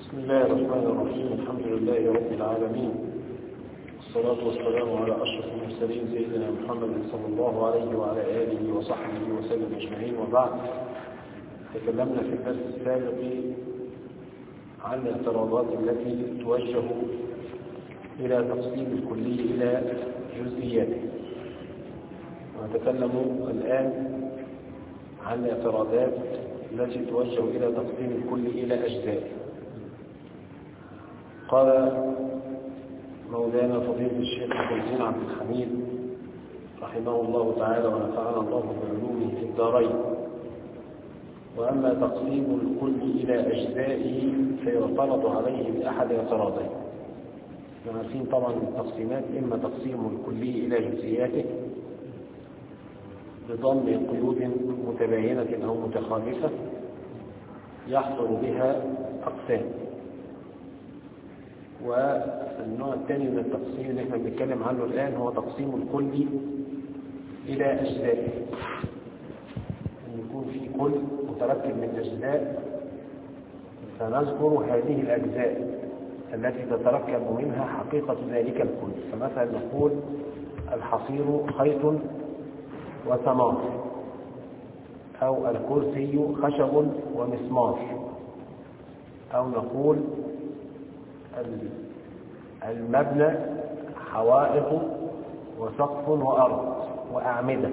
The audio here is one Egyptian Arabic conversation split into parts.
بسم الله الرحمن الرحيم الحمد لله رب العالمين والصلاة والسلام على أشرف المرسلين سيدنا محمد صلى الله عليه وعلى آله وصحبه وسلم أجمعين وبعد تكلمنا في الدرس السابق عن الاعتراضات التي توجه إلى تقسيم الكلي إلى جزئياته ونتكلم الآن عن الاعتراضات التي توجه إلى تقسيم الكل إلى أجزاء قال مولانا فضيلة الشيخ الدين عبد الحميد رحمه الله تعالى ونفعنا الله بعلومه في الدارين وأما تقسيم الكل إلى أجزائه فيعترض عليه بأحد اعتراضين عارفين طبعا التقسيمات إما تقسيم الكلي إلى جزئياته بضم قيود متباينة أو متخالفة يحصل بها أقسام والنوع الثاني من التقسيم اللي احنا بنتكلم عنه الآن هو تقسيم الكل إلى أجزاء أن يكون في كل متركب من أجزاء فنذكر هذه الأجزاء التي تتركب منها حقيقة ذلك الكل فمثلا نقول الحصير خيط وثمار أو الكرسي خشب ومسمار أو نقول المبنى حوائط وسقف وأرض وأعمدة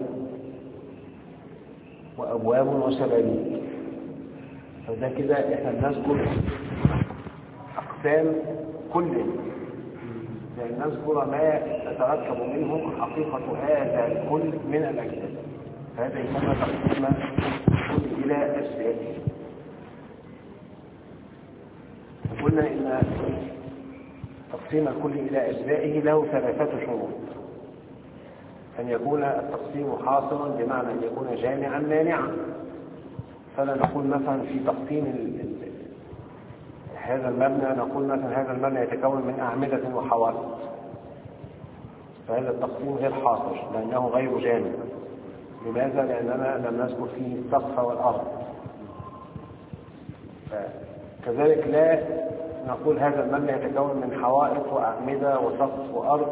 وأبواب وشبابيك فده كده احنا بنذكر أقسام كل يعني نذكر ما تتركب منه حقيقة هذا الكل من الأجزاء هذا يسمى تقسيم الكل إلى أجزاء قلنا إن تقسيم الكل إلى أجزائه له ثلاثة شروط أن يكون التقسيم حاصرا بمعنى أن يكون جامعا مانعا فلا نقول مثلا في تقسيم هذا المبنى نقول مثلا هذا المبنى يتكون من أعمدة وحوائط فهذا التقسيم غير حاصر لأنه غير جامع لماذا؟ لأننا لم نذكر فيه السقف والأرض كذلك لا نقول هذا المبنى يتكون من حوائط وأعمدة وسقف وأرض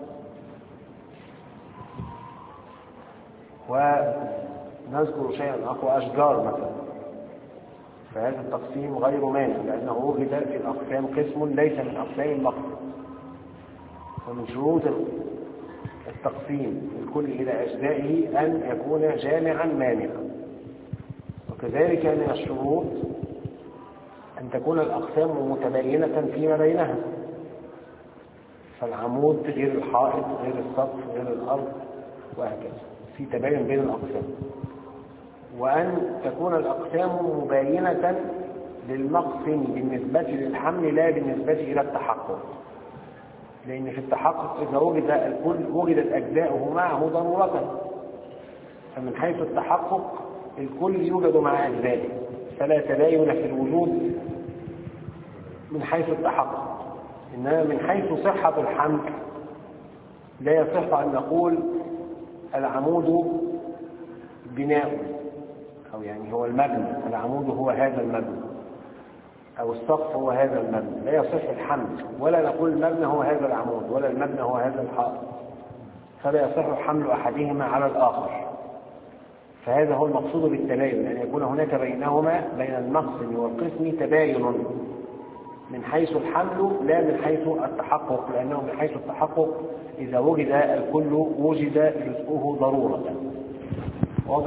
ونذكر شيئا أخو أشجار مثلا فهذا التقسيم غير مانع لأنه وجد في الأقسام قسم ليس من أقسام المقصد ومن شروط التقسيم الكل إلى أجزائه أن يكون جامعا مانعا وكذلك من الشروط أن تكون الأقسام متباينة فيما بينها فالعمود غير الحائط غير السقف غير الأرض وهكذا في تباين بين الأقسام وأن تكون الأقسام مباينة للمقسم بالنسبة للحمل لا بالنسبة إلى التحقق لأن في التحقق إذا وجد الكل وجدت أجزاؤه معه ضرورة فمن حيث التحقق الكل يوجد مع أجزائه فلا تباين في الوجود من حيث التحقق إنما من حيث صحة الحمل لا يصح أن نقول العمود بناء أو يعني هو المبنى العمود هو هذا المبنى أو السقف هو هذا المبنى لا يصح الحمل ولا نقول المبنى هو هذا العمود ولا المبنى هو هذا الحائط فلا يصح حمل أحدهما على الآخر فهذا هو المقصود بالتباين أن يكون هناك بينهما بين المقسم والقسم تباين من حيث الحمل لا من حيث التحقق لأنه من حيث التحقق إذا وجد الكل وجد جزءه ضرورة واضح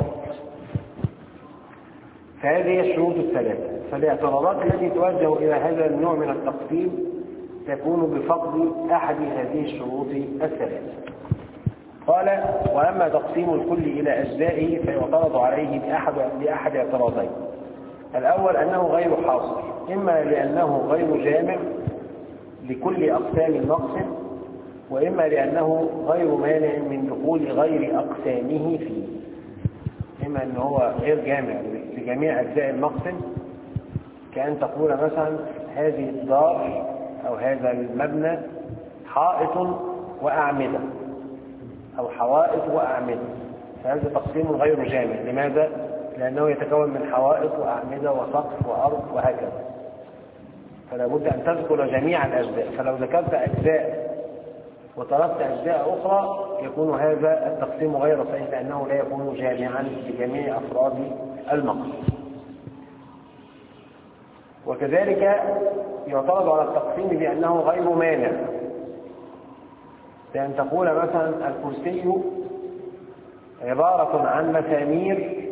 فهذه هي الشروط الثلاثة فالاعتراضات التي توجه إلى هذا النوع من التقسيم تكون بفقد أحد هذه الشروط الثلاثة قال وأما تقسيم الكل إلى أجزائه فيعترض عليه بأحد, بأحد اعتراضين الأول أنه غير حاصر إما لأنه غير جامع لكل أقسام المقسم وإما لأنه غير مانع من دخول غير أقسامه فيه إما أنه هو غير جامع لجميع أجزاء المقسم كأن تقول مثلا هذه الدار أو هذا المبنى حائط وأعمدة أو حوائط وأعمدة فهذا تقسيم غير جامع لماذا؟ لأنه يتكون من حوائط وأعمدة وسقف وأرض وهكذا فلا بد أن تذكر جميع الأجزاء فلو ذكرت أجزاء وتركت أجزاء أخرى يكون هذا التقسيم غير صحيح لأنه لا يكون جامعا لجميع أفراد المقصد وكذلك يعترض على التقسيم بأنه غير مانع بأن تقول مثلا الكرسي عبارة عن مسامير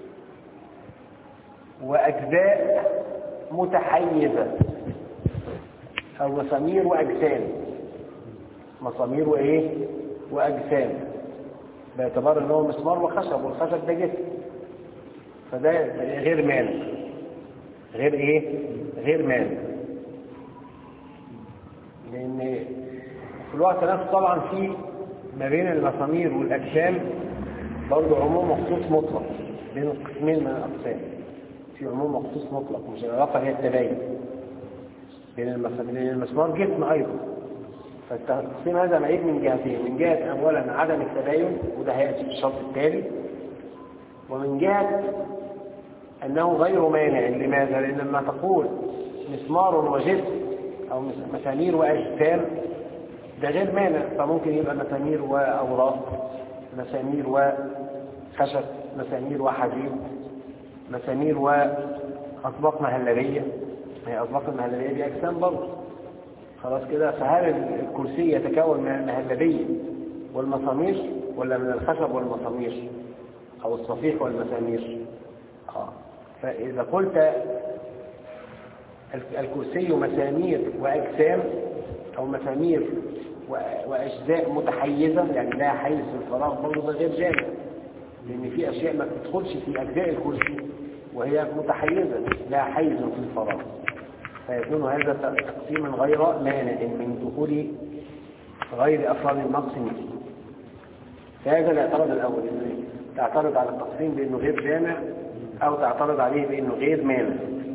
وأجزاء متحيزة أو مسامير وأجسام مسامير وإيه وأجسام باعتبار أنه هو مسمار وخشب والخشب ده جسم فده غير مانع غير إيه غير مانع لأن في الوقت نفسه طبعا في ما بين المسامير والأجسام برضه عموم مخصوص مطلق بين القسمين من الأقسام في عموم مخصوص مطلق مش العلاقة هي التباين بين المسمار جسم أيضا فالتقسيم هذا معيب من جهتين من جهة أولا عدم التباين وده هيأتي في الشرط التالي ومن جهة أنه غير مانع لماذا؟ لأن لما تقول مسمار وجسم أو مسامير وأجسام ده غير مانع فممكن يبقى مسامير وأوراق مسامير وخشب مسامير وحديد مسامير وأطباق مهلبية هي أطباق المهلبية دي أجسام برضه خلاص كده فهل الكرسي يتكون من المهلبية والمسامير ولا من الخشب والمسامير أو الصفيح والمسامير آه. فإذا قلت الكرسي مسامير وأجسام أو مسامير وأجزاء متحيزة يعني لا حيز في الفراغ برضه ده غير جامع لأن في أشياء ما بتدخلش في أجزاء الكرسي وهي متحيزة لا حيز في الفراغ فيكون هذا تقسيما غير مانع من دخول غير أفراد المقسم فيه فهذا الاعتراض الأول إنه تعترض على التقسيم بأنه غير جامع أو تعترض عليه بأنه غير مانع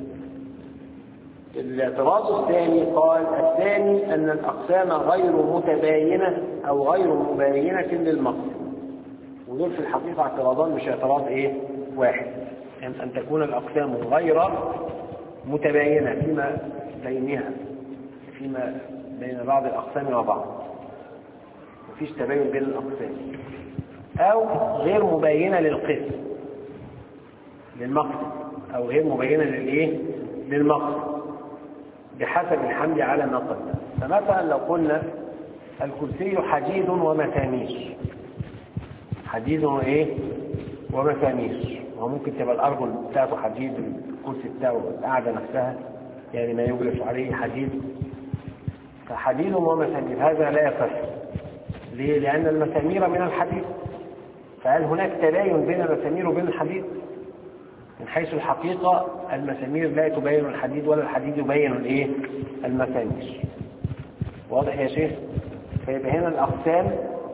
الاعتراض الثاني قال الثاني أن الأقسام غير متباينة أو غير مباينة للمقسم ودول في الحقيقة اعتراضان مش اعتراض إيه واحد يعني أن تكون الأقسام غير متباينة فيما بينها فيما بين بعض الأقسام وبعض مفيش تباين بين الأقسام أو غير مبينة للقسم للمقسم أو غير مبينة للإيه للمقسم بحسب الحمل على ما قدم فمثلا لو قلنا الكرسي حديد ومسامير حديد وايه ومسامير وممكن تبقى الارجل بتاعته حديد الكرسي بتاعه القعده نفسها يعني ما يجلس عليه حديد فحديد ومسامير هذا لا يصح ليه؟ لأن المسامير من الحديد فهل هناك تباين بين المسامير وبين الحديد؟ من حيث الحقيقة المسامير لا تبين الحديد ولا الحديد يبين الايه المسامير واضح يا شيخ فيبقى هنا الأقسام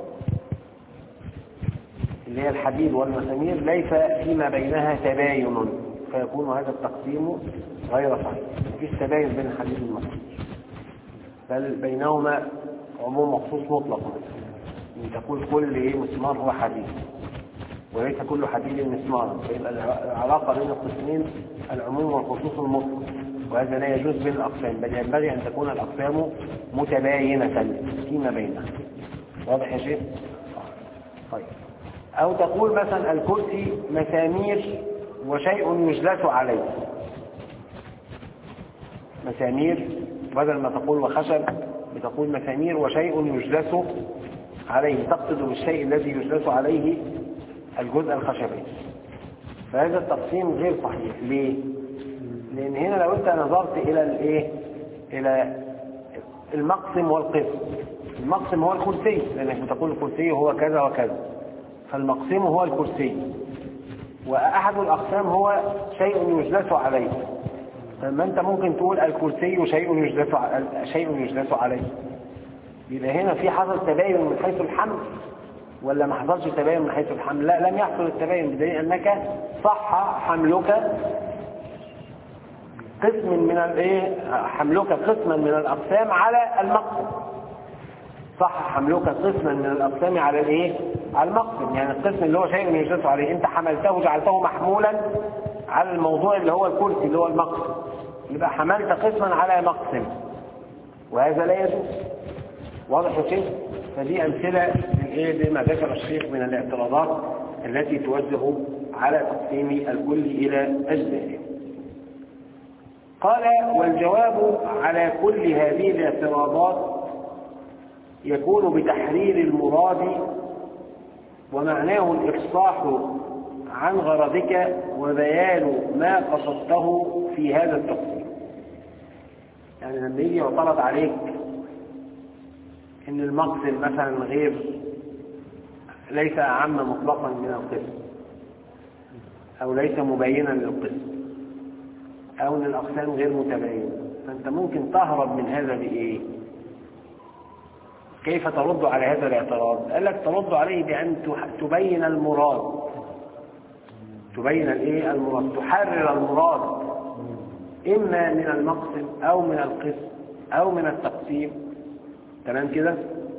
اللي هي الحديد والمسامير ليس فيما بينها تباين فيكون هذا التقسيم غير صحيح مفيش تباين بين الحديد والمسامير بل بينهما عموم مخصوص مطلق ان تقول كل ايه مسمار هو حديد وليس كل حديد مسمارا فيبقى العلاقة بين القسمين العموم والخصوص المطلق وهذا لا يجوز بين الأقسام بل ينبغي أن تكون الأقسام متباينة فيما بينها واضح يا شيخ؟ طيب أو تقول مثلا الكرسي مسامير وشيء يجلس عليه مسامير بدل ما تقول وخشب بتقول مسامير وشيء يجلس عليه تقصد بالشيء الذي يجلس عليه الجزء الخشبي فهذا التقسيم غير صحيح ليه لان هنا لو انت نظرت الى الايه الى المقسم والقسم المقسم هو الكرسي لانك بتقول الكرسي هو كذا وكذا فالمقسم هو الكرسي واحد الاقسام هو شيء يجلس عليه فما انت ممكن تقول الكرسي شيء يجلس شيء يجلس عليه يبقى هنا في حصل تباين من حيث الحمل ولا ما حصلش تباين من حيث الحمل لا لم يحصل التباين بدليل انك صح حملك قسم من الايه حملك قسما من الاقسام على المقسم صح حملك قسما من الاقسام على الايه على المقسم يعني القسم اللي هو شيء يجلس عليه انت حملته وجعلته محمولا على الموضوع اللي هو الكرسي اللي هو المقسم يبقى حملت قسما على مقسم وهذا لا يجوز واضح يا شيخ فدي أمثلة لإيه لما ذكر الشيخ من الاعتراضات التي توجه على تقسيم الكل إلى أجزائه قال والجواب على كل هذه الاعتراضات يكون بتحرير المراد ومعناه الإفصاح عن غرضك وبيان ما قصدته في هذا التقسيم يعني لما يجي يعترض عليك ان المقسم مثلا غير ليس اعم مطلقا من القسم او ليس مبينا للقسم او ان الاقسام غير متباينه فانت ممكن تهرب من هذا بايه كيف ترد على هذا الاعتراض قال لك ترد عليه بان تبين المراد تبين الايه المراد تحرر المراد اما من المقسم او من القسم او من التقسيم تمام كده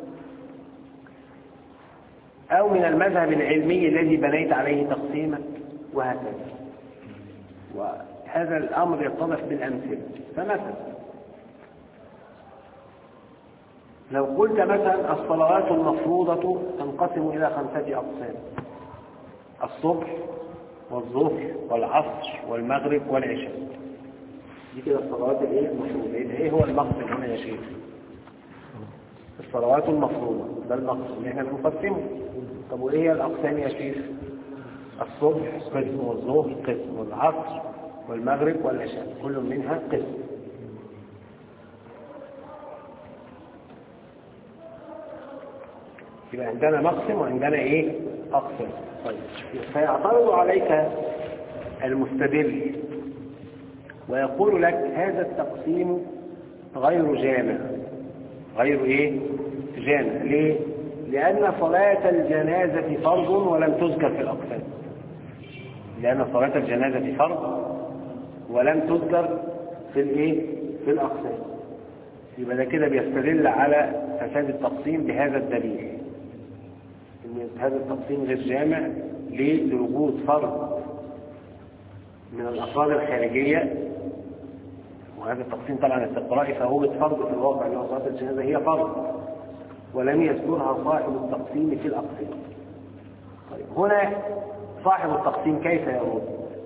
او من المذهب العلمي الذي بنيت عليه تقسيمك وهكذا وهذا الامر يتضح بالامثله فمثلا لو قلت مثلا الصلوات المفروضة تنقسم إلى خمسة أقسام الصبح والظهر والعصر والمغرب والعشاء دي كده الصلوات الايه المفروضة ايه هو المقسم هنا يا شيخ الصلوات المفروضة ده المقسم اللي احنا بنقسمه طب وايه هي الاقسام يا شيخ الصبح قسم والظهر قسم والعصر والمغرب والعشاء كل منها قسم يبقى عندنا مقسم وعندنا ايه اقسم طيب فيعترض عليك المستدل ويقول لك هذا التقسيم غير جامع غير ايه جامع ليه لان صلاة الجنازة فرض ولم تذكر في الاقسام لان صلاة الجنازة فرض ولم تذكر في الايه في الاقسام يبقى ده كده بيستدل على فساد التقسيم بهذا الدليل ان هذا التقسيم غير جامع ليه؟ لوجود فرض من الافراد الخارجيه وهذا التقسيم طبعا استقرائي فوجد فرض في الواقع اللي هو صلاه الجنازه هي فرض ولم يذكرها صاحب التقسيم في الاقسام طيب هنا صاحب التقسيم كيف يرد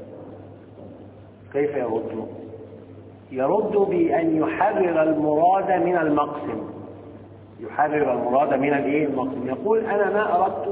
كيف يرد يرد بأن يحرر المراد من المقسم يحرر المراد من الايه المقسم يقول انا ما اردت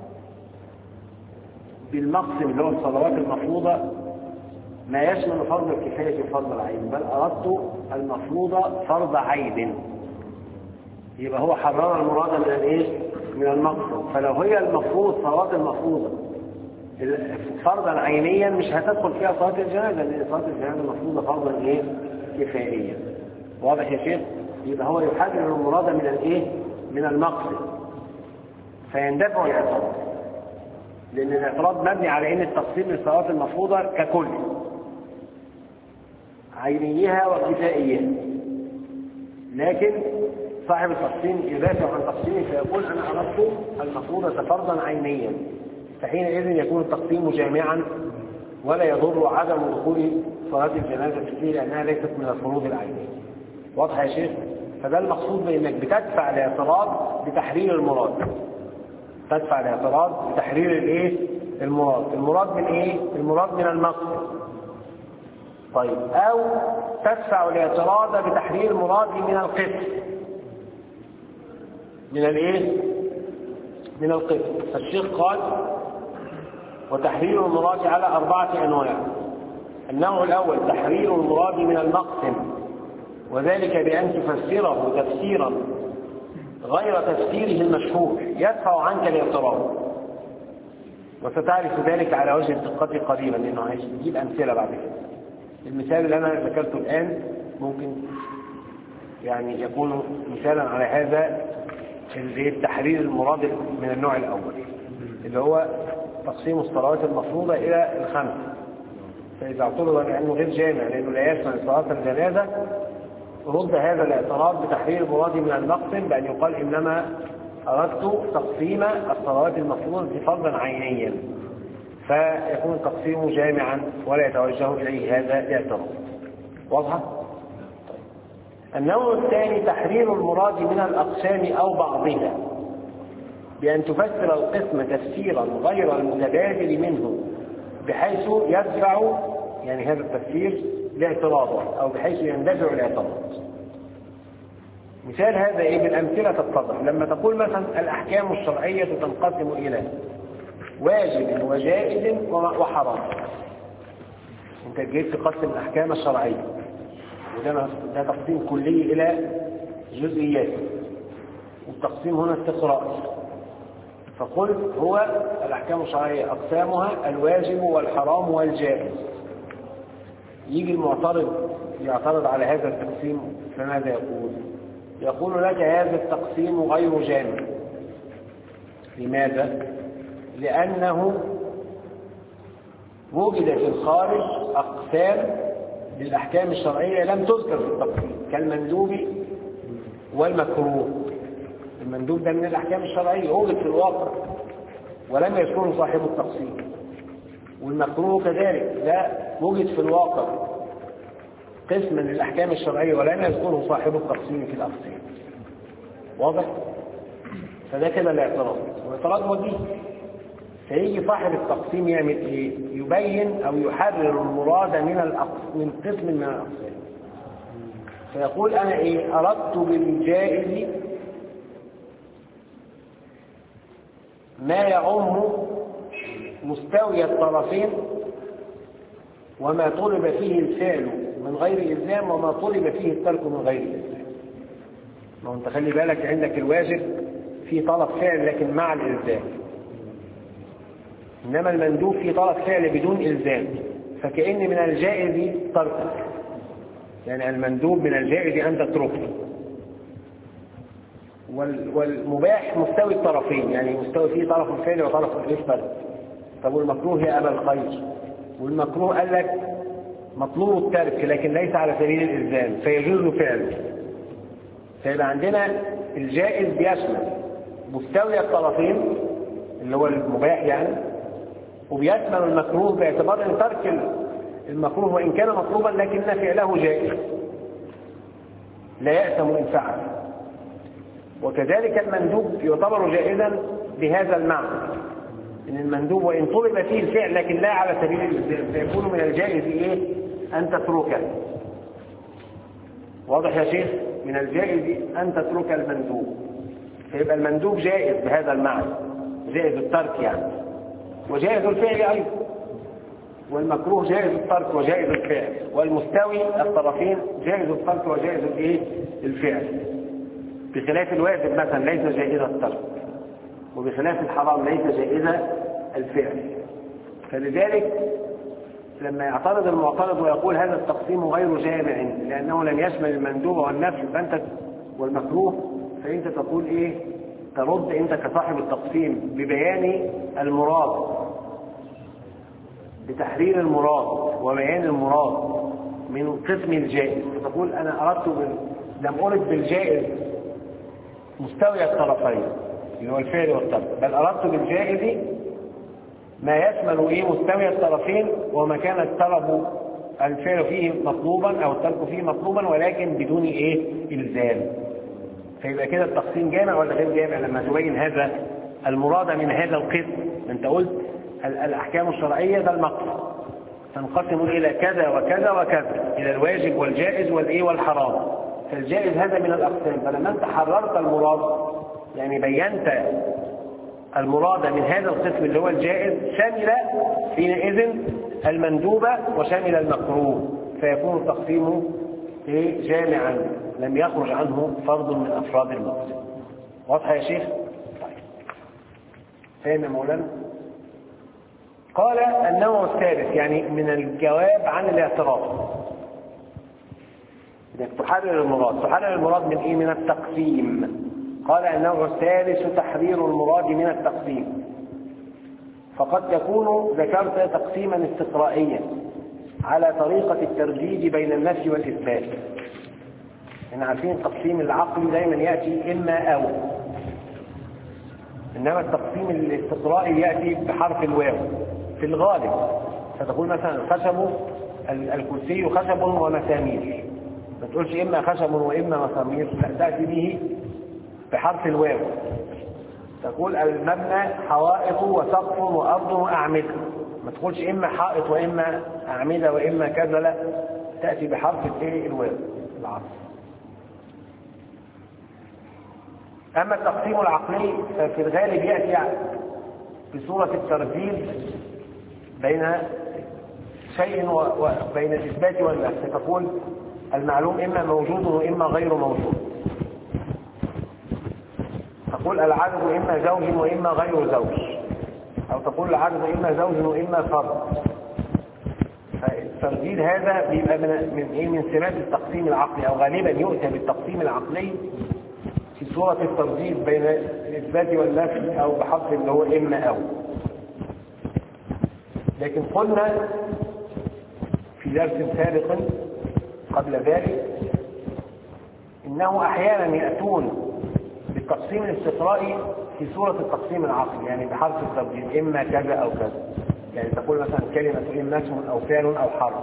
بالمقسم اللي هو الصلوات المفروضه ما يشمل فرض الكفايه وفرض العين بل اردت المفروضه فرض عين يبقى هو حرر المراد من الايه من المقسم فلو هي المفروض صلاه المفروضه فرضا عينيا مش هتدخل فيها صلاه الجنازه لان صلاه الجنازه مفروضه فرضا ايه كفائيا واضح يا شيخ يبقى هو يحرر المراد من الايه من المقصد فيندفع الاعتراض لان الاعتراض مبني على ان التقسيم للصلوات المفروضه ككل عينيها وكفائيها لكن صاحب التقسيم يدافع عن تقسيمه فيقول انا اردت المفروضه فرضا عينيا فحينئذ يكون التقسيم جامعا ولا يضر عدم دخول صلاه الجنازه فيه لانها ليست من الفروض العينيه واضح يا شيخ فده المقصود بانك بتدفع الاعتراض بتحرير المراد تدفع الاعتراض بتحرير الايه المراد المراد من ايه المراد من المقصد طيب او تدفع الاعتراض بتحرير المراد من القسم من الايه من القسم فالشيخ قال وتحرير المراد على أربعة أنواع النوع الأول تحرير المراد من المقسم وذلك بأن تفسره تفسيرا غير تفسيره المشهور يدفع عنك الاعتراض وستعرف ذلك على وجه الدقة قريبا لأنه هيجيب أمثلة بعد كده المثال اللي أنا ذكرته الآن ممكن يعني يكون مثالا على هذا التحرير المراد من النوع الأول اللي هو تقسيم الصلوات المفروضة إلى الخمس فإذا اعترض بأنه غير جامع لأنه لا يشمل صلاة الجنازة رد هذا الاعتراض بتحرير المراد من المقسم بأن يقال إنما أردت تقسيم الصلوات المفروضة فرضا عينيا فيكون التقسيم جامعا ولا يتوجه إليه هذا الاعتراض واضحة؟ طيب. النوع الثاني تحرير المراد من الأقسام أو بعضها بأن تفسر القسم تفسيرا غير المتبادل منه بحيث يدفع يعني هذا التفسير لاعتراضه أو بحيث يندفع الاعتراض مثال هذا ايه بالامثله تتضح لما تقول مثلا الاحكام الشرعيه تنقسم الى واجب وجائز وحرام انت جيت تقسم الاحكام الشرعيه وده ده تقسيم كلي الى جزئيات والتقسيم هنا استقرائي فقلت هو الاحكام الشرعيه اقسامها الواجب والحرام والجائز يجي المعترض يعترض على هذا التقسيم فماذا يقول يقول لك هذا التقسيم غير جامع لماذا لانه وجد في الخارج اقسام للاحكام الشرعيه لم تذكر في التقسيم كالمندوب والمكروه المندوب ده من الاحكام الشرعيه وجد في الواقع ولم يذكره صاحب التقسيم والمكروه كذلك ده وجد في الواقع قسم من الأحكام الشرعية ولم يذكره صاحب التقسيم في الأقسام واضح؟ فده كده الاعتراض والاعتراض وجيه فيجي صاحب التقسيم يعمل ايه؟ يبين او يحرر المراد من الأقسام من قسم من الاقسام فيقول انا ايه؟ اردت بالجائز ما يعم مستوي الطرفين وما طلب فيه الفعل من غير إلزام وما طلب فيه الترك من غير إلزام ما انت خلي بالك عندك الواجب في طلب فعل لكن مع الإلزام إنما المندوب في طلب فعل بدون إلزام فكأن من الجائز تركه يعني المندوب من الجائز أن تتركه والمباح مستوي الطرفين يعني مستوي فيه طرف الفعل وطرف الإثبات طب والمكروه يا أبا الخير والمكروه قال لك مطلوب الترك لكن ليس على سبيل الإلزام فيجوز فعله فيبقى عندنا الجائز بيشمل مستوي الطرفين اللي هو المباح يعني وبيشمل المكروه باعتبار ان ترك المكروه وان كان مطلوبا لكن فعله جائز لا يأثم ان فعل وكذلك المندوب يعتبر جائزا بهذا المعنى ان المندوب وان طلب فيه الفعل لكن لا على سبيل الالزام فيكون من الجائز ايه ان تتركه واضح يا شيخ من الجائز ان تترك المندوب فيبقى المندوب جائز بهذا المعنى جائز الترك يعني وجائز الفعل ايضا والمكروه جائز الترك وجائز الفعل والمستوي الطرفين جائز الترك وجائز الايه الفعل بخلاف الواجب مثلا ليس جائز الترك وبخلاف الحرام ليس جائز الفعل فلذلك لما يعترض المعترض ويقول هذا التقسيم غير جامع لأنه لم يشمل المندوب والنفي فأنت والمكروه فأنت تقول إيه ترد أنت كصاحب التقسيم ببيان المراد بتحرير المراد وبيان المراد من قسم الجائز فتقول أنا أردت بال... لم أرد بالجائز مستوي الطرفين اللي هو الفعل والترك بل أردت بالجائز ما يشمل ايه مستوي الطرفين وما كان الطلب الفعل فيه مطلوبا او الترك فيه مطلوبا ولكن بدون ايه الزام فيبقى كده التقسيم جامع ولا غير جامع لما تبين هذا المراد من هذا القسم انت قلت الاحكام الشرعيه ده المقصد تنقسم الى كذا وكذا وكذا الى الواجب والجائز والايه والحرام فالجائز هذا من الاقسام فلما انت حررت المراد يعني بينت المراد من هذا القسم اللي هو الجائز شمل حينئذ المندوبة وشمل المكروه فيكون التقسيم جامعا لم يخرج عنه فرد من أفراد المقسم واضحة يا شيخ؟ طيب فهم يا مولانا؟ قال النوع الثالث يعني من الجواب عن الاعتراض انك تحرر المراد تحرر المراد من ايه من التقسيم قال النوع الثالث تحرير المراد من التقسيم فقد تكون ذكرت تقسيما استقرائيا على طريقة الترديد بين النفي والإثبات احنا عارفين التقسيم العقلي دايما يأتي إما أو إنما التقسيم الاستقرائي يأتي بحرف الواو في الغالب فتقول مثلا الخشب ال- الكرسي خشب ومسامير ما تقولش إما خشب وإما مسامير لا تأتي به بحرف الواو تقول المبنى حوائط وسقف وأرض وأعمدة ما تقولش إما حائط وإما أعمدة وإما كذا لا تأتي بحرف الايه الواو العصر أما التقسيم العقلي ففي الغالب يأتي بصورة الترتيب بين شيء وبين الإثبات والنفي تقول المعلوم إما موجود وإما غير موجود تقول العدد إما زوج وإما غير زوج أو تقول العدد إما زوج وإما فرد فالترديد هذا بيبقى من من ايه من سمات التقسيم العقلي او غالبا يؤتى بالتقسيم العقلي في صورة الترديد بين الإثبات والنفي أو بحرف اللي هو إما أو لكن قلنا في درس سابق قبل ذلك إنه أحيانا يأتون بالتقسيم الاستقرائي في صورة التقسيم العقلي يعني بحرف الترديد إما كذا أو كذا يعني تقول مثلا كلمة إما اسم أو فعل أو حرف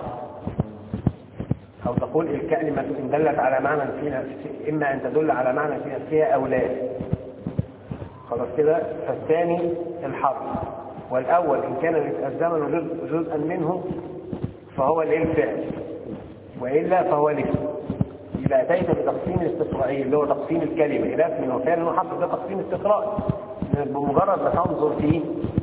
أو تقول الكلمة إن دلت على معنى في نفسها إما أن تدل على معنى في نفسها أو لا خلاص كده فالثاني الحرف والأول إن كان الزمن جزء جزءا منه فهو الايه الفعل وإلا فهو الاسم يبقى أتيت بتقسيم استقرائي اللي هو تقسيم الكلمة إلى اسم وفعل وحرف ده تقسيم استقرائي بمجرد ما تنظر فيه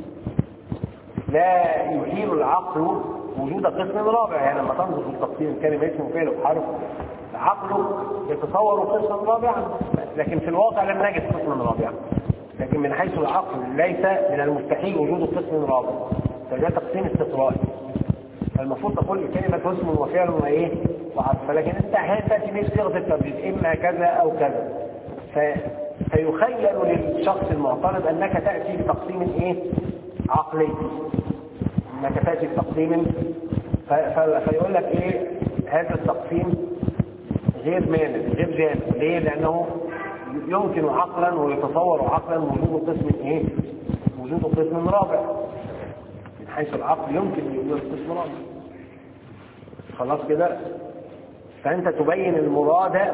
لا يحيل العقل وجود قسم رابع يعني لما تنظر في تقسيم الكلمة اسم وفعل وحرف عقلك يتصور قسما رابعا لكن في الواقع لم نجد قسما رابعا لكن من حيث العقل ليس من المستحيل وجود قسم رابع فده تقسيم استقرائي فالمفروض تقول الكلمة اسم وفعل وايه وحرف لكن انت احيانا تاتي به صيغه الترديد اما كذا او كذا ف... فيخيل للشخص المعترض انك تاتي بتقسيم ايه عقلي انك تاتي بتقسيم ف... ف... فيقول لك ايه هذا التقسيم غير مانع غير جامد ليه لانه يمكن عقلا ويتصور عقلا وجود قسم ايه وجود قسم رابع من حيث العقل يمكن وجود قسم رابع خلاص كده فانت تبين المراد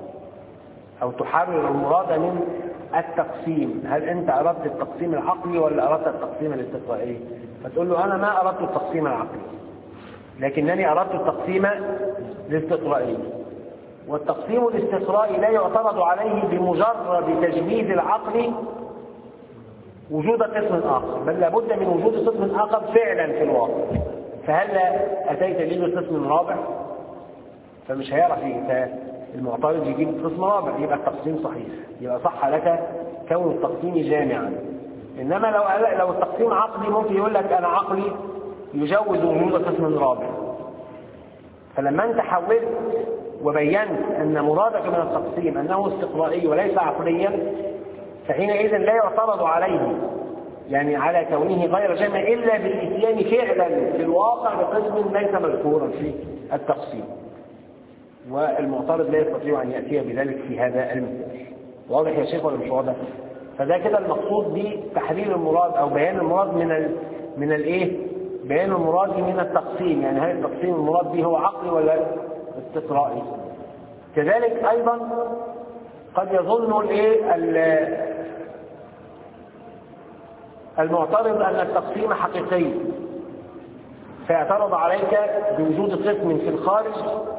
او تحرر المراد من التقسيم هل انت اردت التقسيم العقلي ولا اردت التقسيم الاستقرائي فتقول له انا ما اردت التقسيم العقلي لكنني اردت التقسيم الاستقرائي والتقسيم الاستقرائي لا يعترض عليه بمجرد تجميد العقل وجود قسم اخر بل لابد من وجود قسم اخر فعلا في الواقع فهل اتيت لي بقسم رابع فمش هيعرف المعترض يجيب قسم رابع يبقى التقسيم صحيح يبقى صح لك كون التقسيم جامعا انما لو لو التقسيم عقلي ممكن يقول لك انا عقلي يجوز وجود قسم رابع فلما انت حولت وبينت ان مرادك من التقسيم انه استقرائي وليس عقليا فحينئذ لا يعترض عليه يعني على كونه غير جامع الا بالاتيان فعلا في الواقع بقسم ليس مذكورا في التقسيم والمعترض لا يستطيع ان ياتي بذلك في هذا المثال واضح يا شيخ ولا مش واضح فده كده المقصود بتحرير المراد او بيان المراد من ال من الايه بيان المراد من التقسيم يعني هل التقسيم المراد به هو عقلي ولا استقرائي كذلك ايضا قد يظن الايه المعترض ان التقسيم حقيقي فاعترض عليك بوجود قسم في الخارج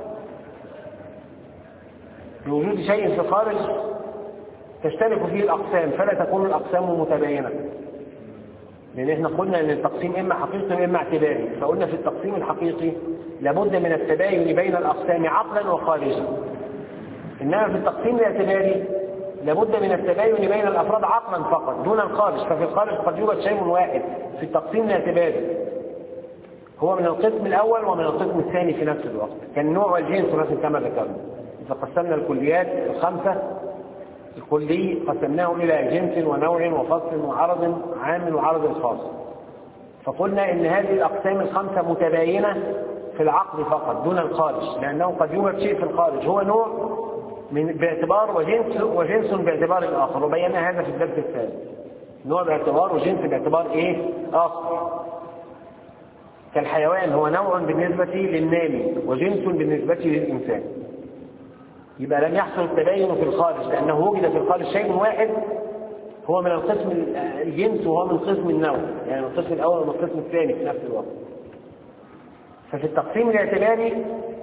بوجود شيء في الخارج تشترك فيه الأقسام فلا تكون الأقسام متباينة لأن احنا قلنا أن التقسيم إما حقيقي وإما اعتباري فقلنا في التقسيم الحقيقي لابد من التباين بين الأقسام عقلا وخارجا إنما في التقسيم الاعتباري لابد من التباين بين الأفراد عقلا فقط دون الخارج ففي الخارج قد يوجد شيء واحد في التقسيم الاعتباري هو من القسم الأول ومن القسم الثاني في نفس الوقت كالنوع والجنس مثلا كما ذكرنا فقسمنا الكليات الخمسة الكلي قسمناه إلى جنس ونوع وفصل وعرض عام وعرض خاص فقلنا إن هذه الأقسام الخمسة متباينة في العقل فقط دون الخارج لأنه قد يوجد شيء في الخارج هو نوع من باعتبار وجنس وجنس باعتبار الآخر وبينا هذا في الدرس الثالث نوع باعتبار وجنس باعتبار إيه آخر كالحيوان هو نوع بالنسبة للنامي وجنس بالنسبة للإنسان يبقى لم يحصل التباين في الخارج لأنه وجد في الخارج شيء واحد هو من القسم الجنس وهو من قسم النوع يعني من القسم الأول ومن القسم الثاني في نفس الوقت ففي التقسيم الاعتباري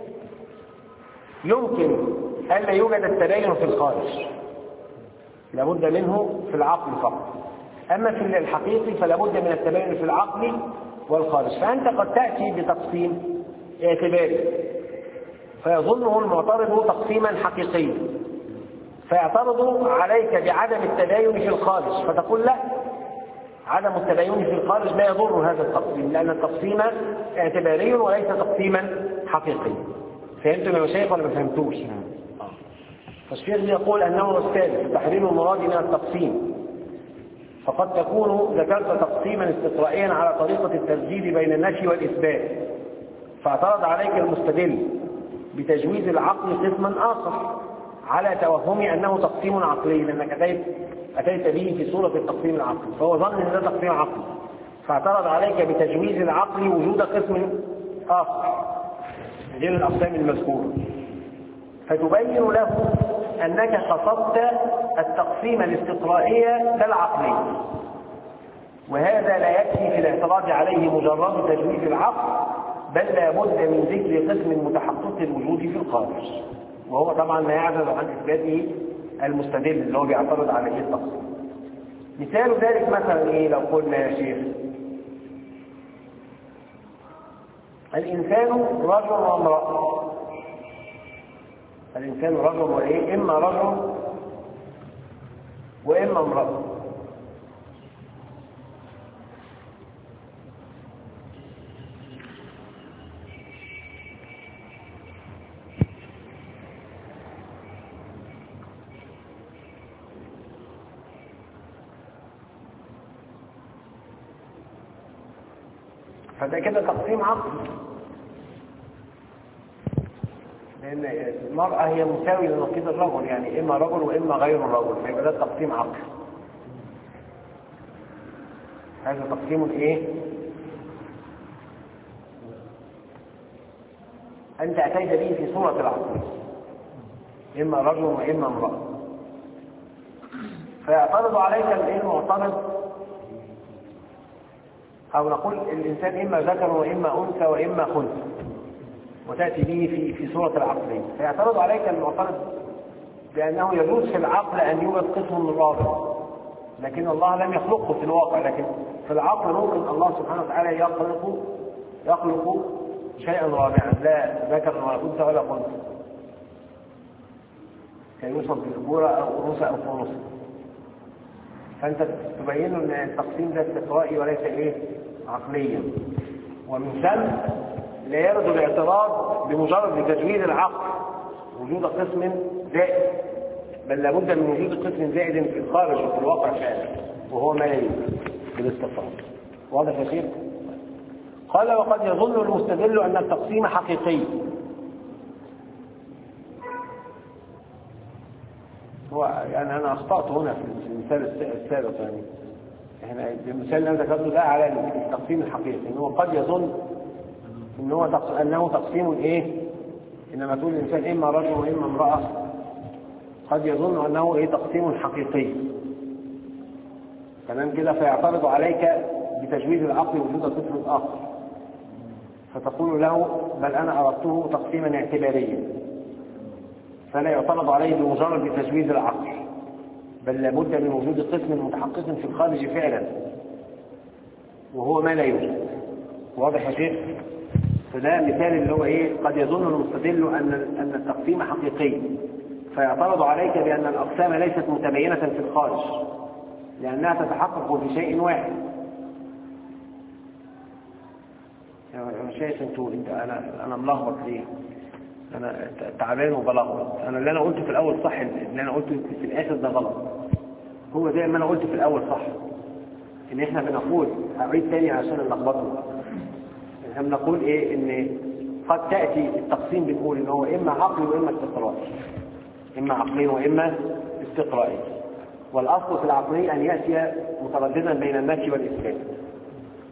يمكن ألا يوجد التباين في الخارج لابد منه في العقل فقط أما في الحقيقي فلا بد من التباين في العقل والخارج فأنت قد تأتي بتقسيم اعتباري فيظنه المعترض تقسيما حقيقيا فيعترض عليك بعدم التباين في الخارج فتقول لا عدم التباين في الخارج لا يضر هذا التقسيم لأن التقسيم اعتباري وليس تقسيما حقيقيا فهمتم يا مشايخ ولا ما فهمتوش؟ فالشيخ يقول النوع الثالث تحرير المراد من التقسيم فقد تكون ذكرت تقسيما استقرائيا على طريقة التسجيل بين النفي والإثبات فاعترض عليك المستدل بتجويز العقل قسما آخر على توهم أنه تقسيم عقلي لأنك أتيت, أتيت به في صورة التقسيم العقلي فهو ظن أن ده تقسيم عقلي فاعترض عليك بتجويز العقل وجود قسم آخر غير الأقسام المذكورة فتبين له أنك قصدت التقسيم الاستقرائي لا العقلي وهذا لا يكفي في الاعتراض عليه مجرد تجويز العقل بل لا بد من ذكر قسم متحقق الوجود في الخارج وهو طبعا ما يعجز عن إثباته المستدل اللي هو بيعترض عليه التقسيم مثال ذلك مثلا ايه لو قلنا يا شيخ الإنسان رجل وامرأة الإنسان رجل وإيه إما رجل وإما امرأة فده كده تقسيم عقلي لأن المرأة هي مساوية لنقيض الرجل يعني إما رجل وإما غير الرجل فيبقى ده تقسيم عقلي هذا تقسيم إيه؟ أنت أتيت به في صورة العقل إما رجل وإما امرأة فيعترض عليك الإيه المعترض أو نقول الإنسان إما ذكر وإما أنثى وإما خنثى وتأتي به في في صورة العقلية فيعترض عليك المعترض بأنه يجوز في العقل أن يوجد قسم رابع لكن الله لم يخلقه في الواقع لكن في العقل ممكن الله سبحانه وتعالى يخلق يخلق شيئا رابعا لا ذكر ولا أنثى ولا خنثى كيوصف بالذكورة أو أنوثة أو خنوثة فأنت تبين أن التقسيم ده استقرائي وليس إيه عقليا ومن ثم لا يرد الاعتراض بمجرد تجويد العقل وجود قسم زائد بل لابد من وجود قسم زائد في الخارج وفي الواقع فعلا وهو ما لا يوجد بالاستقرار واضح يا شيخ قال وقد يظن المستدل ان التقسيم حقيقي هو يعني انا اخطات هنا في المثال السابق يعني احنا المثال اللي انا ذكرته ده على التقسيم الحقيقي ان هو قد يظن ان هو تقس... انه تقسيم ايه انما تقول الانسان اما رجل واما امراه قد يظن انه ايه تقسيم حقيقي تمام كده فيعترض عليك بتجويز العقل وجود قسم اخر فتقول له بل انا اردته تقسيما اعتباريا فلا يعترض عليه بمجرد تجويز العقل بل لابد من وجود قسم متحقق في الخارج فعلا وهو ما لا يوجد واضح يا شيخ فده مثال اللي هو ايه قد يظن المستدل ان ان التقسيم حقيقي فيعترض عليك بان الاقسام ليست متبينه في الخارج لانها تتحقق في شيء واحد يا شايف انتوا انت انا انا ملخبط ليه انا تعبان وبلخبط انا اللي انا قلته في الاول صح اللي انا قلته في الاخر ده غلط هو زي ما انا قلت في الاول صح ان احنا بنقول اعيد تاني عشان نلخبطه احنا بنقول ايه ان قد تاتي التقسيم بنقول ان هو اما عقلي واما استقرائي اما عقلي واما استقرائي والاصل في العقلي ان ياتي مترددا بين النفي والاثبات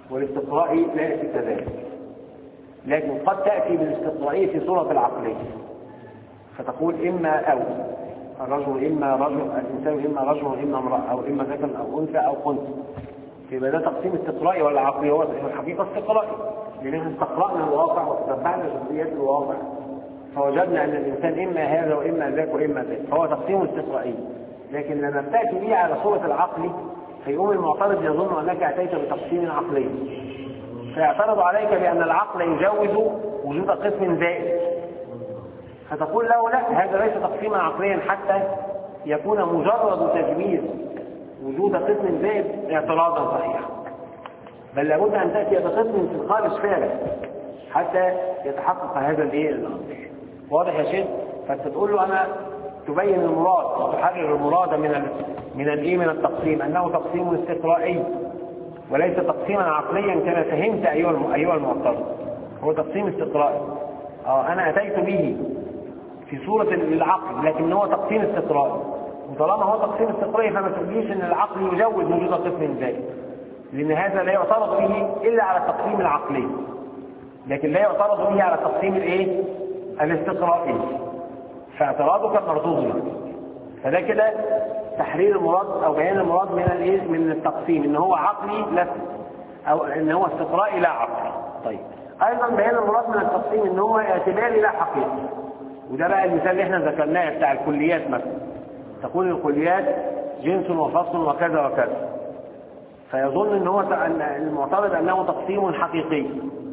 والاستقراء لا يأتي كذلك لكن قد تأتي بالاستقراء في صورة العقلية فتقول إما أو الرجل إما رجل الإنسان إما رجل وإما امرأة أو إما ذكر أو أنثى أو قنت يبقى ده تقسيم استقرائي ولا عقلي هو الحقيقة استقرائي لأن احنا استقرأنا الواقع وتتبعنا جزئيات الواقع فوجدنا أن الإنسان إما هذا وإما ذاك وإما ذاك فهو تقسيم استقرائي لكن لما بتأتي به على صورة العقل فيقوم المعترض يظن أنك أتيت بتقسيم عقلي فيعترض عليك بأن العقل يجوز وجود قسم زائد فتقول له لا هذا ليس تقسيما عقليا حتى يكون مجرد تجويز وجود قسم زائد اعتراضا صحيحا بل لابد ان تاتي بقسم في الخارج فعلا حتى يتحقق هذا الايه الامر واضح يا شيخ فانت تقول له انا تبين المراد وتحرر المراد من ال من الايه من التقسيم انه تقسيم استقرائي وليس تقسيما عقليا كما فهمت ايها ايها المعترض هو تقسيم استقرائي اه انا اتيت به في صورة العقل لكن هو تقسيم استقرائي وطالما هو تقسيم استقرائي فما تقوليش ان العقل يجوز وجود قسم زائد لان هذا لا يعترض به الا على التقسيم العقلي لكن لا يعترض به على التقسيم الايه الاستقرائي فاعتراضك مردود لك فده كده تحرير المراد او بيان المراد من الايه من التقسيم ان هو عقلي لا او ان هو استقرائي لا عقلي طيب ايضا بيان المراد من التقسيم ان هو اعتباري لا حقيقي وده بقى المثال اللي احنا ذكرناه بتاع الكليات مثلا تقول الكليات جنس وفصل وكذا وكذا فيظن ان هو أن المعترض انه تقسيم حقيقي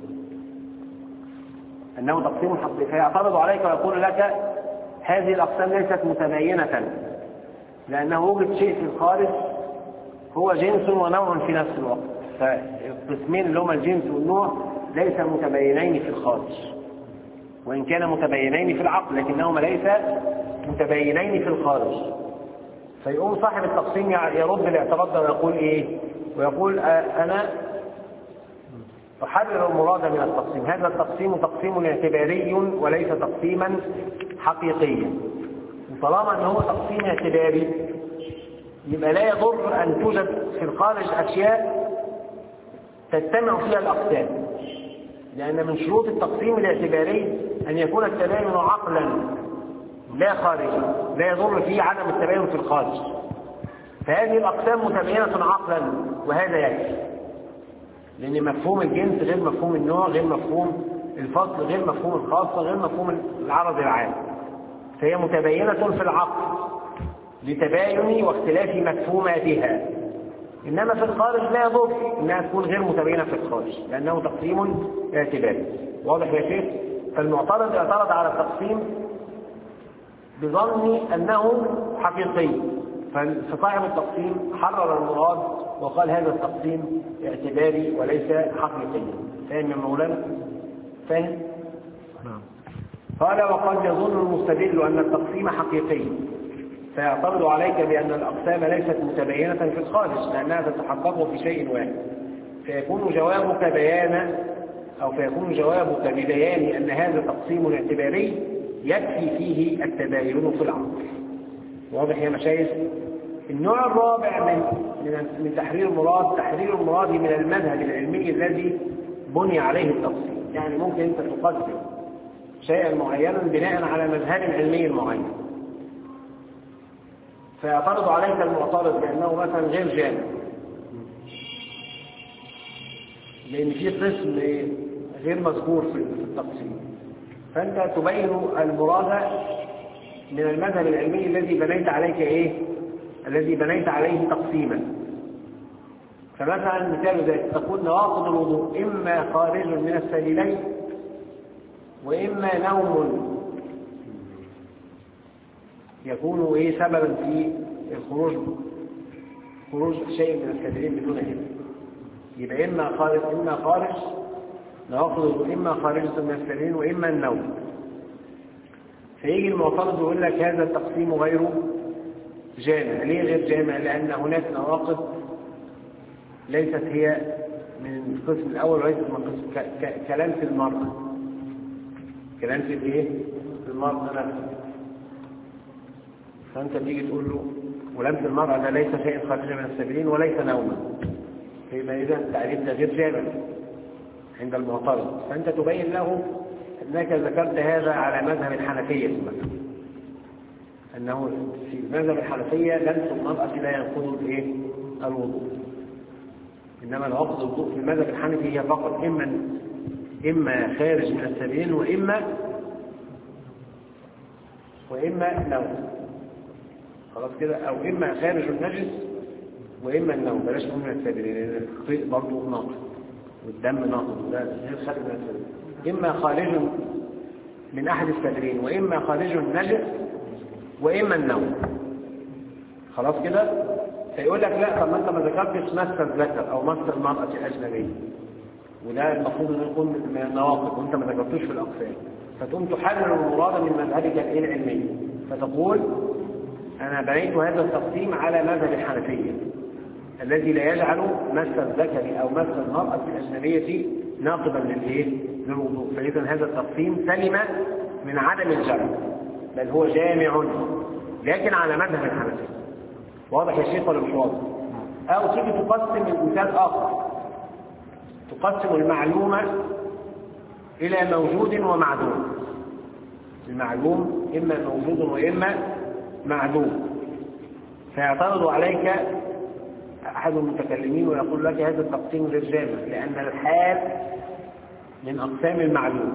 انه تقسيم حقيقي فيعترض عليك ويقول لك هذه الاقسام ليست متباينه لانه وجد شيء في الخارج هو جنس ونوع في نفس الوقت فالقسمين اللي هما الجنس والنوع ليس متباينين في الخارج وإن كان متباينين في العقل لكنهما ليس متباينين في الخارج فيقوم صاحب التقسيم يرد الاعتراض ده ويقول ايه ويقول آه انا احرر المراد من التقسيم هذا التقسيم تقسيم اعتباري وليس تقسيما حقيقيا وطالما ان هو تقسيم اعتباري يبقى لا يضر ان توجد في الخارج اشياء تجتمع فيها الاقسام لأن من شروط التقسيم الاعتباري أن يكون التباين عقلا لا خارجا لا يضر فيه عدم التباين في الخارج فهذه الأقسام متباينة عقلا وهذا يكفي لأن مفهوم الجنس غير مفهوم النوع غير مفهوم الفصل غير مفهوم الخاصة غير مفهوم العرض العام فهي متباينة في العقل لتباين واختلاف مفهوماتها إنما في الخارج لا يضر إنها تكون غير متبينة في الخارج لأنه تقسيم اعتباري واضح يا شيخ فالمعترض اعترض على التقسيم بظن أنه حقيقي فصاحب التقسيم حرر المراد وقال هذا التقسيم اعتباري وليس حقيقيا فاهم يا مولانا فاهم نعم قال وقد يظن المستدل أن التقسيم حقيقي فيعترض عليك بأن الأقسام ليست متبينة في الخارج لأنها تتحقق في شيء واحد فيكون جوابك بيانا أو فيكون جوابك ببيان أن هذا تقسيم اعتباري يكفي فيه التباين في العقل واضح يا مشايخ النوع الرابع من من من تحرير المراد تحرير المراد من المذهب العلمي الذي بني عليه التقسيم يعني ممكن انت تقسم شيئا معينا بناء على مذهب علمي معين فيعترض عليك المعترض بأنه مثلا غير جامع لأن في قسم غير مذكور في التقسيم فأنت تبين المراد من المذهب العلمي الذي بنيت عليك إيه؟ الذي بنيت عليه تقسيما فمثلا مثال ذلك تقول نواقض الوضوء إما خارج من السبيلين وإما نوم يكون ايه سببا في الخروج خروج شيء من السبيلين بدون علم يبقى اما خارج اما خارج نواقض اما خارجة من السبيلين واما النوم فيجي المعترض يقول لك هذا التقسيم غير جامع ليه غير جامع لان هناك نواقض ليست هي من القسم الاول وليست من قسم ك- ك- كلام في المرأة كلام في الايه؟ في المرأة نفسها فأنت تيجي تقول له ولمس المرأة ده ليس شيء خارجا من السبيلين وليس نوما يبقى إذا التعريف ده غير جامع عند المعترض فأنت تبين له أنك ذكرت هذا على مذهب الحنفية مثلا أنه في مذهب الحنفية لمس المرأة لا ينقض الإيه؟ الوضوء إنما العقد الوضوء في المذهب الحنفي هي فقط إما إما خارج من السبيل وإما وإما نوم خلاص كده أو إما خارج النجس وإما النوم بلاش نقول من السبيل لأن الخطيء برضه ناقص والدم ناقص ده غير خارج من السبيل إما خارج من أحد السبيلين وإما خارج النجس وإما النوم خلاص كده فيقول لك لا طب ما انت ما ذكرتش مس الذكر او مس المرأة الأجنبية وده المفروض انه يكون من النواقض وانت ما ذكرتوش في الأقسام فتقوم تحرر المراد من مذهبك العلمي فتقول أنا بنيت هذا التقسيم على مذهب الحنفية الذي لا يجعل مس الذكر أو مس المرأة الأجنبية ناقضا للإيه؟ للوضوء فإذا هذا التقسيم سلم من عدم الجمع بل هو جامع لكن على مذهب الحنفية واضح يا شيخ ولا مش واضح؟ أو تيجي تقسم المثال آخر تقسم المعلومة إلى موجود ومعدوم المعلوم إما موجود وإما معدوم فيعترض عليك أحد المتكلمين ويقول لك هذا التقسيم غير جامع لأن الحال من أقسام المعلوم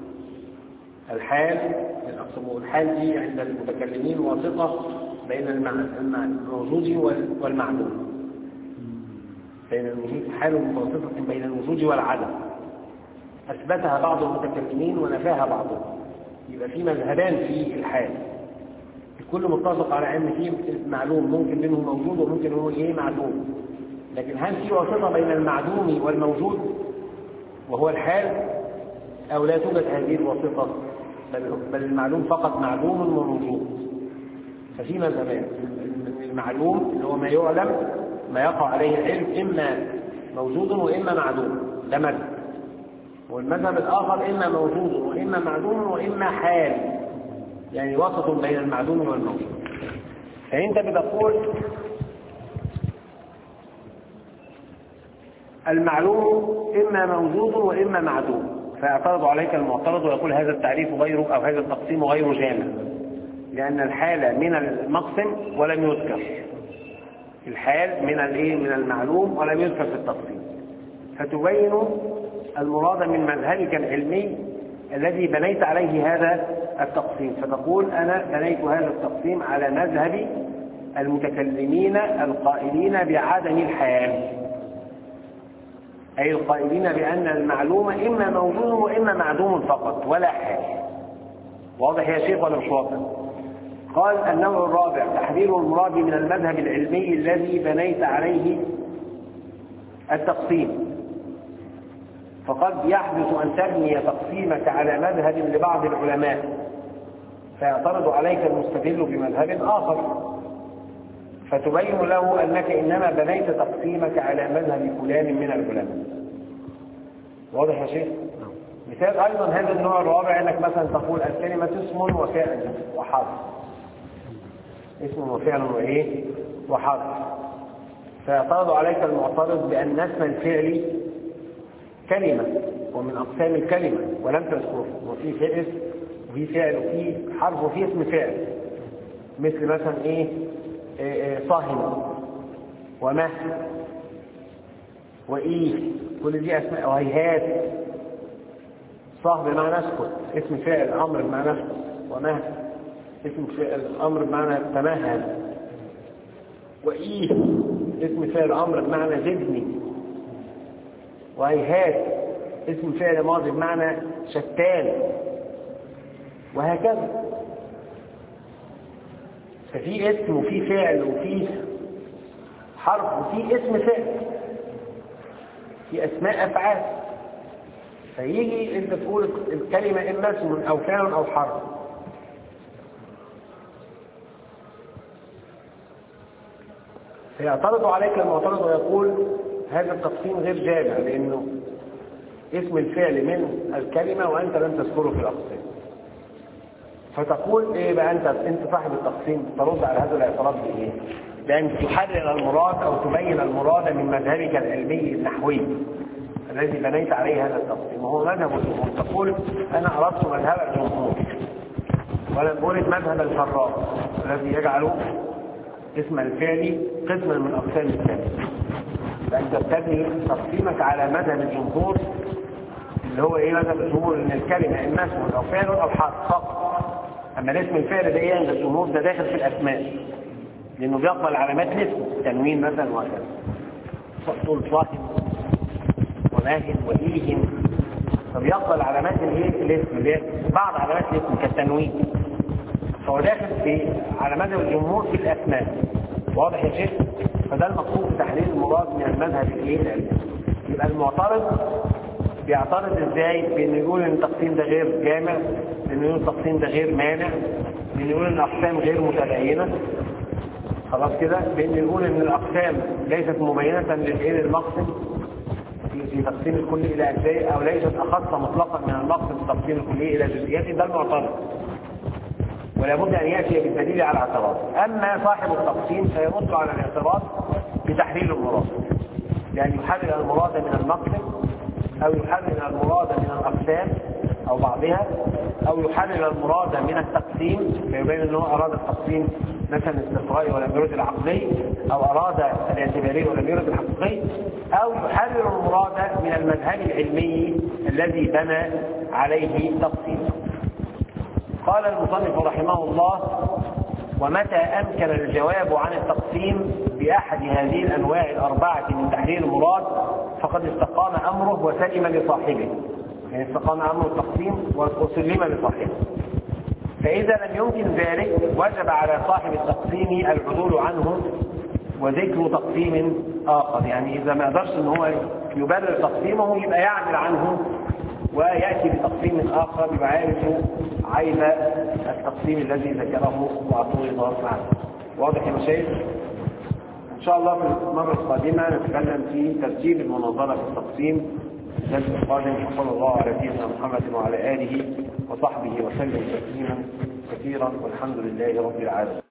الحال من أقسام الحال دي عند المتكلمين واسطة بين الموجود والمعدوم بين الوجود حال متوسطة بين الوجود والعدم أثبتها بعض المتكلمين ونفاها بعضهم يبقى في مذهبان في الحال الكل متفق على ان في معلوم ممكن منه موجود وممكن هو ايه معدوم لكن هل في واسطه بين المعدوم والموجود وهو الحال او لا توجد هذه الواسطه بل, بل المعلوم فقط معلوم وموجود ففي مذهبان المعلوم اللي هو ما يعلم ما يقع عليه العلم اما موجود واما معدوم ده مذهب والمذهب الاخر اما موجود واما معدوم واما حال يعني وسط بين المعدوم والموجود فانت بتقول المعلوم اما موجود واما معدوم فيعترض عليك المعترض ويقول هذا التعريف غير او هذا التقسيم غير جامع لان الحاله من المقسم ولم يذكر الحال من الايه من المعلوم ولم يذكر في التقسيم فتبين المراد من مذهبك العلمي الذي بنيت عليه هذا التقسيم فتقول أنا بنيت هذا التقسيم على مذهب المتكلمين القائلين بعدم الحال أي القائلين بأن المعلوم إما موجود وإما معدوم فقط ولا حال واضح يا شيخ ولا مش واضح قال النوع الرابع تحرير المراد من المذهب العلمي الذي بنيت عليه التقسيم فقد يحدث أن تبني تقسيمك على مذهب لبعض العلماء فيعترض عليك المستدل بمذهب آخر فتبين له أنك إنما بنيت تقسيمك على مذهب فلان من العلماء واضح يا شيخ؟ مثال أيضا هذا النوع الرابع أنك مثلا تقول الكلمة اسم وفعل وحرف اسم وفعل وإيه؟ وحرف فيعترض عليك المعترض بأن اسم الفعل كلمة ومن أقسام الكلمة ولم تذكره وفي فعل وفي فعل وفي حرف وفي اسم فعل مثل مثلا إيه, إيه, إيه صاهم ومه وإيه كل دي أسماء وهيهات صاه بمعنى اسكت اسم فعل أمر بمعنى اسكت ومه اسم فعل أمر بمعنى تمهل وإيه اسم فعل أمر بمعنى زدني وهيهات اسم فعل ماضي بمعنى شتان وهكذا ففي اسم وفي فعل وفي حرف وفي اسم فعل في اسماء افعال فيجي انت تقول الكلمه اما اسم او فعل او حرف فيعترض عليك المعترض ويقول هذا التقسيم غير جامع لانه اسم الفعل من الكلمة وأنت لم تذكره في الأقسام فتقول ايه بقى انت انت صاحب التقسيم ترد على هذا الاعتراض بايه؟ بان تحرر المراد او تبين المراد من مذهبك العلمي النحوي الذي بنيت عليه هذا التقسيم وهو مذهب الجمهور تقول انا اردت مذهب الجمهور ولم ارد مذهب الفراء الذي يجعل اسم الفعل قسما من اقسام الكلمه فانت تبني تقسيمك على مذهب الجمهور اللي هو ايه مذهب الجمهور ان الكلمه اما اسم او فعل او حرف فقط اما الاسم الفعل ده ايه عند الجمهور ده داخل في الاسماء لانه بيقبل علامات الاسم تنوين مثلا وهكذا تقول صاحب وماهن وإيه فبيقبل علامات الايه الاسم اللي هي بعض علامات الاسم كالتنوين فهو داخل في على مذهب الجمهور في الاسماء واضح يا شيخ فده المقصود في تحليل المراد من المذهب الايه العلمي يبقى المعترض بيعترض ازاي بان يقول ان التقسيم ده غير جامع بان يقول التقسيم ده غير مانع بان يقول ان الاقسام غير متباينه خلاص كده بان يقول ان الاقسام ليست مبينه للايه للمقسم في في تقسيم الكل الى اجزاء او ليست اخص مطلقا من المقسم في تقسيم الكليه الى جزئيات ده المعترض ولا بد ان ياتي بالدليل على الاعتراض اما صاحب التقسيم فيرد على الاعتراض بتحليل المراد يعني يحلل المراد من المقسم او يحلل المراد من الاقسام او بعضها او يحلل المراد من التقسيم فيبين انه اراد التقسيم مثلا الاستقرائي ولم يرد العقلي او اراد الاعتباري ولم يرد الحقيقي او يحلل المراد من المذهب العلمي الذي بنى عليه تقسيمه قال المصنف رحمه الله ومتى أمكن الجواب عن التقسيم بأحد هذه الأنواع الأربعة من تحليل المراد فقد استقام أمره وسلم لصاحبه يعني استقام أمر التقسيم وسلم لصاحبه فإذا لم يمكن ذلك وجب على صاحب التقسيم العدول عنه وذكر تقسيم آخر يعني إذا ما قدرش إن هو يبرر تقسيمه يبقى يعدل عنه ويأتي بتقسيم آخر يعالج عيب التقسيم الذي ذكره واعترض عنه واضح يا مشايخ؟ إن شاء الله في المرة القادمة نتكلم في ترتيب المناظرة في التقسيم الدرس القادم صلى الله على سيدنا محمد وعلى آله وصحبه وسلم تسليما كثيرا والحمد لله رب العالمين